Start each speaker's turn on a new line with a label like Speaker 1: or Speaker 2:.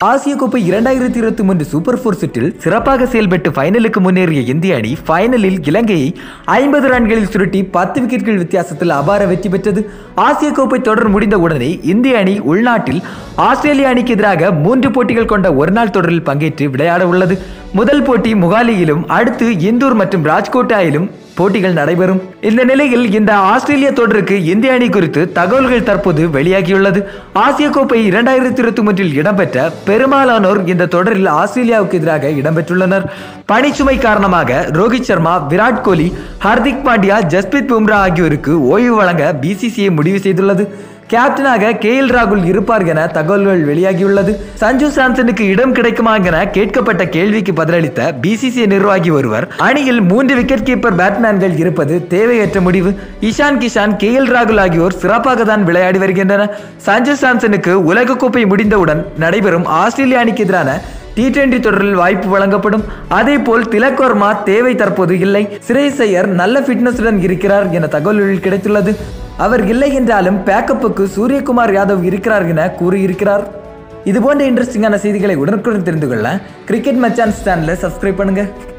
Speaker 1: ஆசிய கோப்பை இரண்டாயிரத்தி இருபத்தி மூன்று சூப்பர் போர் சுற்றில் சிறப்பாக செயல்பட்டு ஃபைனலுக்கு முன்னேறிய இந்திய அணி ஃபைனலில் இலங்கையை ஐம்பது ரன்களில் சுருட்டி பத்து விக்கெட்கள் வித்தியாசத்தில் அபார வெற்றி பெற்றது ஆசிய கோப்பை தொடர் முடிந்த உடனே இந்திய அணி உள்நாட்டில் ஆஸ்திரேலிய அணிக்கு எதிராக மூன்று போட்டிகள் கொண்ட ஒருநாள் தொடரில் பங்கேற்று விளையாட உள்ளது முதல் போட்டி முகாலியிலும் அடுத்து இந்தூர் மற்றும் ராஜ்கோட்டாயிலும் போட்டிகள் நடைபெறும் இந்த நிலையில் இந்த ஆஸ்திரேலிய தொடருக்கு இந்திய அணி குறித்து தகவல்கள் தற்போது வெளியாகியுள்ளது ஆசிய கோப்பை இரண்டாயிரத்தி இருபத்தி மூன்றில் இடம்பெற்ற பெரும்பாலானோர் இந்த தொடரில் ஆஸ்திரேலியாவுக்கு எதிராக இடம்பெற்றுள்ளனர் பணிச்சுமை காரணமாக ரோஹித் சர்மா விராட் கோலி ஹர்திக் பாண்டியா ஜஸ்பிரித் பும்ரா ஆகியோருக்கு ஓய்வு வழங்க பிசிசிஐ முடிவு செய்துள்ளது கேப்டனாக கே எல் ராகுல் இருப்பார் என தகவல்கள் வெளியாகியுள்ளது சஞ்சு சாம்சனுக்கு இடம் கிடைக்குமா என கேட்கப்பட்ட கேள்விக்கு பதிலளித்த பிசிசிஐ நிர்வாகி ஒருவர் அணியில் மூன்று விக்கெட் கீப்பர் பேட்ஸ்மேன்கள் இருப்பது தேவையற்ற முடிவு இஷான் கிஷான் கே எல் ராகுல் ஆகியோர் சிறப்பாக தான் விளையாடி வருகின்றனர் சஞ்சு சாம்சனுக்கு உலகக்கோப்பை முடிந்தவுடன் நடைபெறும் ஆஸ்திரேலிய அணிக்கு எதிரான டி டுவெண்டி தொடரில் வாய்ப்பு வழங்கப்படும் அதே போல் திலக் வர்மா தேவை தற்போது இல்லை சிரேஸ் ஐயர் நல்ல ஃபிட்னஸுடன் இருக்கிறார் என தகவல்கள் கிடைத்துள்ளது அவர் இல்லை என்றாலும் பேக்கப்புக்கு சூரியகுமார் யாதவ் இருக்கிறார் என கூறியிருக்கிறார் இது போன்ற இன்ட்ரெஸ்டிங்கான செய்திகளை உடனுக்குடன் தெரிந்து கொள்ள கிரிக்கெட் மச்சான் சேனலை சப்ஸ்கிரைப் பண்ணுங்க